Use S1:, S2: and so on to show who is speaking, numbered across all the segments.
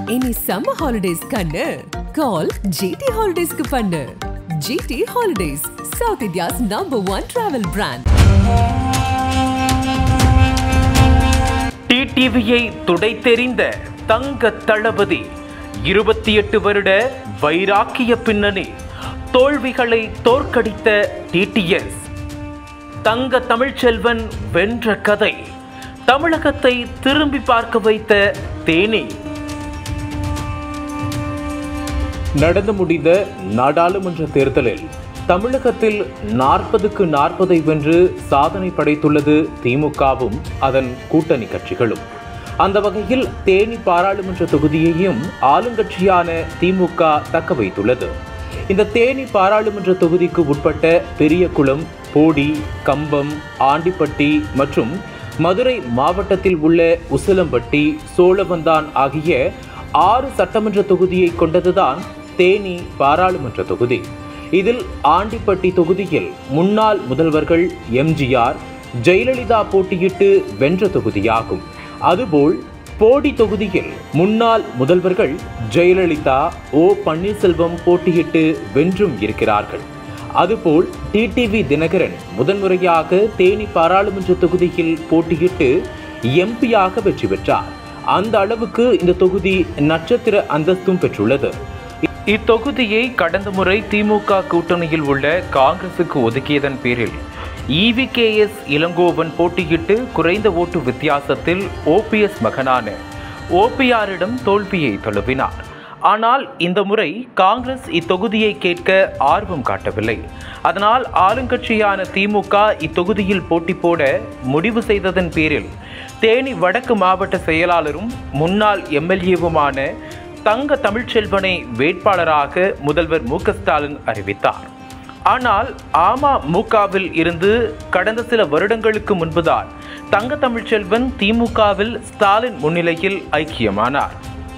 S1: இனி summer holidays கண்ணு கால் GT ஹாலிடேஸ்க்கு பண்ணு GT holidays south India's number one travel brand
S2: டிடிவியை துடைத்தெறிந்த தங்க தளபதி இருபத்தி எட்டு வருட வைராக்கிய பின்னணி தோல்விகளை தோற்கடித்த டிடிஎஸ் தங்க தமிழ்ச்செல்வன் வென்ற கதை தமிழகத்தை திரும்பி பார்க்க வைத்த தேனி நடந்து முடிந்த நாடாளுமன்ற தேர்தலில் தமிழகத்தில் நாற்பதுக்கு நாற்பதை வென்று சாதனை படைத்துள்ளது திமுகவும் அதன் கூட்டணி கட்சிகளும் அந்த வகையில் தேனி பாராளுமன்ற தொகுதியையும் ஆளுங்கட்சியான திமுக தக்க வைத்துள்ளது இந்த தேனி பாராளுமன்ற தொகுதிக்கு உட்பட்ட பெரியகுளம் போடி கம்பம் ஆண்டிப்பட்டி மற்றும் மதுரை மாவட்டத்தில் உள்ள உசிலம்பட்டி சோழவந்தான் ஆகிய ஆறு சட்டமன்ற தொகுதியை கொண்டதுதான் தேனி பாராளுமன்ற தொகுதி இதில் ஆண்டிப்பட்டி தொகுதியில் முன்னாள் முதல்வர்கள் எம்ஜிஆர் ஜெயலலிதா போட்டியிட்டு வென்ற தொகுதியாகும் அதுபோல் போடி தொகுதியில் முன்னாள் முதல்வர்கள் ஜெயலலிதா ஓ பன்னீர்செல்வம் போட்டியிட்டு வென்றும் இருக்கிறார்கள் அதுபோல் டிடிவி தினகரன் முதன்முறையாக தேனி பாராளுமன்ற தொகுதியில் போட்டியிட்டு எம்பியாக வெற்றி பெற்றார் அந்த அளவுக்கு இந்த தொகுதி நட்சத்திர அந்தஸ்தும் பெற்றுள்ளது இத்தொகுதியை கடந்த முறை திமுக கூட்டணியில் உள்ள காங்கிரசுக்கு ஒதுக்கியதன் பேரில் இவிகேஎஸ் இளங்கோவன் போட்டியிட்டு குறைந்த ஓட்டு வித்தியாசத்தில் ஓபிஎஸ் மகனான ஓபிஆரிடம் தோல்வியை தழுவினார் ஆனால் இந்த முறை காங்கிரஸ் இத்தொகுதியை கேட்க ஆர்வம் காட்டவில்லை அதனால் ஆளுங்கட்சியான திமுக இத்தொகுதியில் போட்டி போட முடிவு செய்ததன் பேரில் தேனி வடக்கு மாவட்ட செயலாளரும் முன்னாள் எம்எல்ஏவுமான தங்க தமிழ்ச்செல்வனை வேட்பாளராக முதல்வர் மு க ஸ்டாலின் அறிவித்தார் ஆனால் அமமுகவில் இருந்து கடந்த சில வருடங்களுக்கு முன்புதான் தங்க தமிழ்ச்செல்வன் திமுகவில் ஸ்டாலின் முன்னிலையில் ஐக்கியமானார்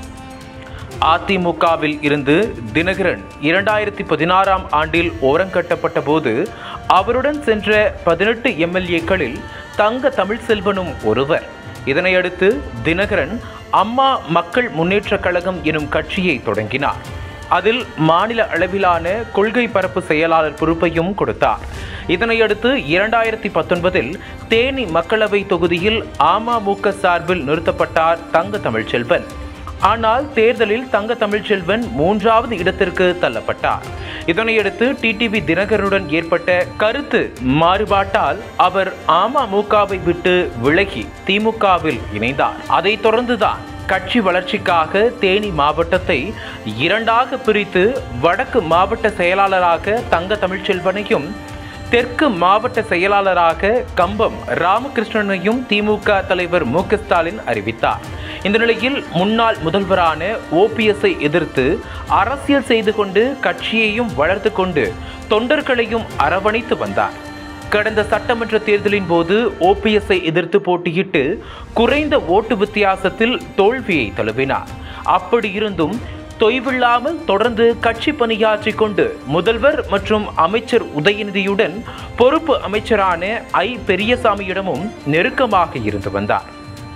S2: அதிமுகவில் இருந்து தினகரன் இரண்டாயிரத்தி பதினாறாம் ஆண்டில் ஓரங்கட்டப்பட்ட போது அவருடன் சென்ற பதினெட்டு எம்எல்ஏக்களில் தங்க தமிழ்செல்வனும் ஒருவர் இதனையடுத்து தினகரன் அம்மா மக்கள் முன்னேற்றக் கழகம் எனும் கட்சியை தொடங்கினார் அதில் மாநில அளவிலான கொள்கை பரப்பு செயலாளர் பொறுப்பையும் கொடுத்தார் இதனையடுத்து இரண்டாயிரத்தி பத்தொன்பதில் தேனி மக்களவை தொகுதியில் அமமுக சார்பில் நிறுத்தப்பட்டார் தங்க தமிழ்ச்செல்வன் ஆனால் தேர்தலில் தங்க தமிழ்ச்செல்வன் மூன்றாவது இடத்திற்கு தள்ளப்பட்டார் இதனையடுத்து டிடிவி தினகரனுடன் ஏற்பட்ட கருத்து மாறுபாட்டால் அவர் அமமுகவை விட்டு விலகி திமுகவில் இணைந்தார் அதைத் தொடர்ந்துதான் கட்சி வளர்ச்சிக்காக தேனி மாவட்டத்தை இரண்டாக பிரித்து வடக்கு மாவட்ட செயலாளராக தங்க தமிழ்ச்செல்வனையும் தெற்கு மாவட்ட செயலாளராக கம்பம் ராமகிருஷ்ணனையும் திமுக தலைவர் மு க ஸ்டாலின் அறிவித்தார் இந்த நிலையில் முன்னாள் முதல்வரான ஓபிஎஸ்ஐ எதிர்த்து அரசியல் செய்து கொண்டு கட்சியையும் வளர்த்து கொண்டு தொண்டர்களையும் அரவணைத்து வந்தார் கடந்த சட்டமன்ற தேர்தலின் போது ஓபிஎஸ்ஐ எதிர்த்து போட்டியிட்டு குறைந்த ஓட்டு வித்தியாசத்தில் தோல்வியை தழுவினார் அப்படி இருந்தும் தொய்வில்லாமல் தொடர்ந்து கட்சி பணியாற்றி கொண்டு முதல்வர் மற்றும் அமைச்சர் உதயநிதியுடன் பொறுப்பு அமைச்சரான ஐ பெரியசாமியிடமும் நெருக்கமாக இருந்து வந்தார்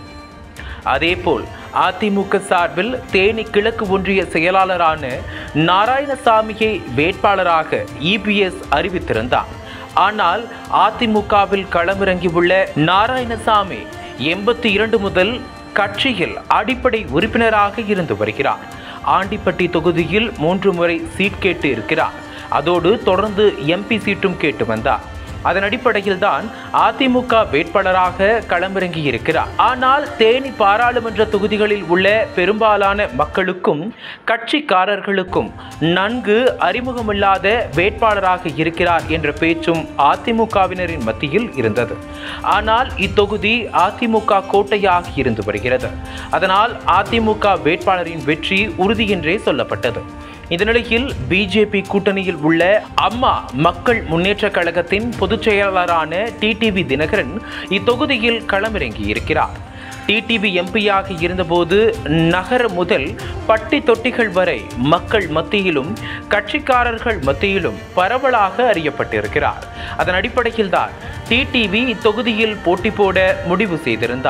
S2: அதேபோல் அதிமுக சார்பில் தேனி கிழக்கு ஒன்றிய செயலாளரான நாராயணசாமியை வேட்பாளராக இபிஎஸ் அறிவித்திருந்தார் ஆனால் அதிமுகவில் களமிறங்கியுள்ள நாராயணசாமி எண்பத்தி இரண்டு முதல் கட்சியில் அடிப்படை உறுப்பினராக இருந்து வருகிறார் ஆண்டிப்பட்டி தொகுதியில் மூன்று முறை சீட் கேட்டு இருக்கிறார் அதோடு தொடர்ந்து எம்பி சீட்டும் கேட்டு வந்தார் அதன் அடிப்படையில் தான் அதிமுக வேட்பாளராக களமிறங்கி இருக்கிறார் ஆனால் தேனி பாராளுமன்ற தொகுதிகளில் உள்ள பெரும்பாலான மக்களுக்கும் கட்சிக்காரர்களுக்கும் நன்கு அறிமுகமில்லாத வேட்பாளராக இருக்கிறார் என்ற பேச்சும் அதிமுகவினரின் மத்தியில் இருந்தது ஆனால் இத்தொகுதி அதிமுக கோட்டையாக இருந்து வருகிறது அதனால் அதிமுக வேட்பாளரின் வெற்றி உறுதி என்றே சொல்லப்பட்டது இந்த நிலையில் பிஜேபி கூட்டணியில் உள்ள அம்மா மக்கள் முன்னேற்ற கழகத்தின் பொதுச் செயலாளரான டிடிவி தினகரன் இத்தொகுதியில் களமிறங்கி இருக்கிறார் டிடிவி எம்பியாக இருந்தபோது நகர முதல் பட்டி தொட்டிகள் வரை மக்கள் மத்தியிலும் கட்சிக்காரர்கள் மத்தியிலும் பரவலாக அறியப்பட்டிருக்கிறார் அதன் அடிப்படையில் தான் டிடிவி இத்தொகுதியில் போட்டி போட முடிவு செய்திருந்தார்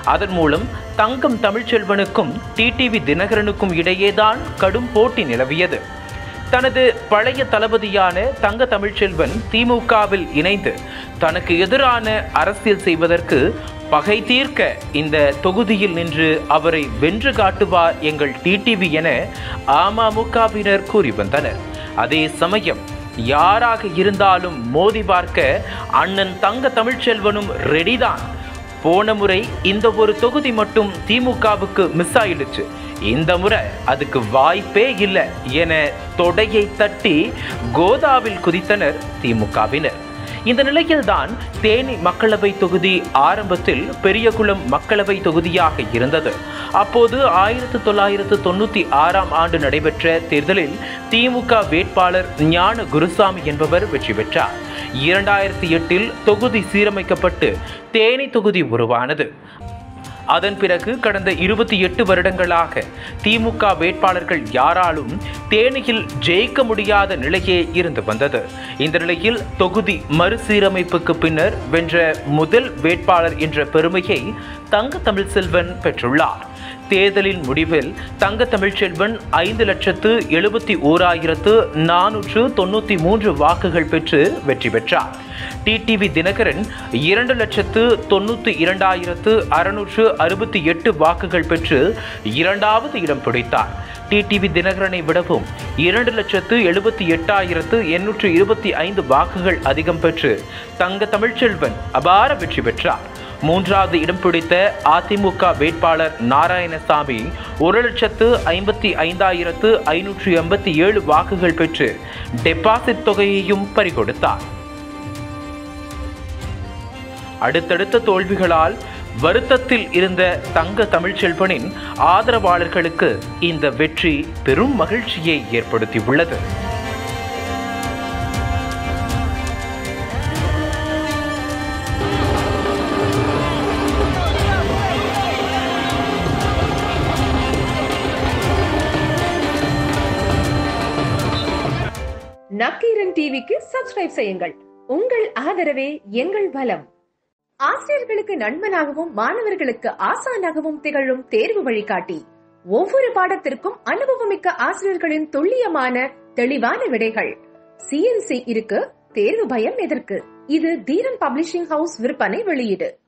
S2: அதன் மூலம் தங்கம் தமிழ்ச்செல்வனுக்கும் டிடிவி தினகரனுக்கும் இடையேதான் கடும் போட்டி நிலவியது தனது பழைய தளபதியான தங்க தமிழ்ச்செல்வன் திமுகவில் இணைந்து தனக்கு எதிரான அரசியல் செய்வதற்கு பகை தீர்க்க இந்த தொகுதியில் நின்று அவரை வென்று காட்டுவார் எங்கள் டிடிவி என அமமுகவினர் கூறி வந்தனர் அதே சமயம் யாராக இருந்தாலும் மோதி பார்க்க அண்ணன் தங்க தமிழ்ச்செல்வனும் ரெடிதான் போன முறை இந்த ஒரு தொகுதி மட்டும் திமுகவுக்கு மிஸ் ஆயிடுச்சு இந்த முறை அதுக்கு வாய்ப்பே இல்லை என தொடையை தட்டி கோதாவில் குதித்தனர் திமுகவினர் இந்த நிலையில்தான் தேனி மக்களவை தொகுதி ஆரம்பத்தில் பெரியகுளம் மக்களவை தொகுதியாக இருந்தது அப்போது ஆயிரத்து தொள்ளாயிரத்து தொண்ணூத்தி ஆறாம் ஆண்டு நடைபெற்ற தேர்தலில் திமுக வேட்பாளர் ஞான குருசாமி என்பவர் வெற்றி பெற்றார் இரண்டாயிரத்தி எட்டில் தொகுதி சீரமைக்கப்பட்டு தேனி தொகுதி உருவானது அதன் பிறகு கடந்த இருபத்தி எட்டு வருடங்களாக திமுக வேட்பாளர்கள் யாராலும் தேனியில் ஜெயிக்க முடியாத நிலையே இருந்து வந்தது இந்த நிலையில் தொகுதி மறுசீரமைப்புக்கு பின்னர் வென்ற முதல் வேட்பாளர் என்ற பெருமையை தங்க தமிழ்செல்வன் பெற்றுள்ளார் தேர்தலின் முடிவில் தங்க தமிழ்ச்செல்வன் ஐந்து லட்சத்து எழுபத்தி ஓராயிரத்து நானூற்று தொண்ணூற்றி மூன்று வாக்குகள் பெற்று வெற்றி பெற்றார் டிடிவி தினகரன் இரண்டு லட்சத்து தொண்ணூற்றி இரண்டாயிரத்து அறுநூற்று அறுபத்தி எட்டு வாக்குகள் பெற்று இரண்டாவது இடம் பிடித்தார் டிடிவி தினகரனை விடவும் இரண்டு லட்சத்து எழுபத்தி எட்டாயிரத்து எண்ணூற்று இருபத்தி ஐந்து வாக்குகள் அதிகம் பெற்று தங்க தமிழ்ச்செல்வன் அபார வெற்றி பெற்றார் மூன்றாவது இடம் பிடித்த அதிமுக வேட்பாளர் நாராயணசாமி ஒரு லட்சத்து ஐம்பத்தி ஐந்தாயிரத்து ஐநூற்று எண்பத்தி ஏழு வாக்குகள் பெற்று டெபாசிட் தொகையையும் பறிகொடுத்தார் அடுத்தடுத்த தோல்விகளால் வருத்தத்தில் இருந்த தங்க தமிழ்ச்செல்வனின் ஆதரவாளர்களுக்கு இந்த வெற்றி பெரும் மகிழ்ச்சியை ஏற்படுத்தியுள்ளது
S3: நக்கீரன் டிவிக்கு சப்ஸ்கிரைப் செய்யுங்கள் உங்கள் ஆதரவே எங்கள் பலம் ஆசிரியர்களுக்கு நண்பனாகவும் மாணவர்களுக்கு ஆசானாகவும் திகழும் தேர்வு வழிகாட்டி ஒவ்வொரு பாடத்திற்கும் அனுபவமிக்க ஆசிரியர்களின் துல்லியமான தெளிவான விடைகள் சிஎன்சி இருக்கு தேர்வு பயம் எதற்கு இது தீரன் பப்ளிஷிங் ஹவுஸ் விற்பனை வெளியீடு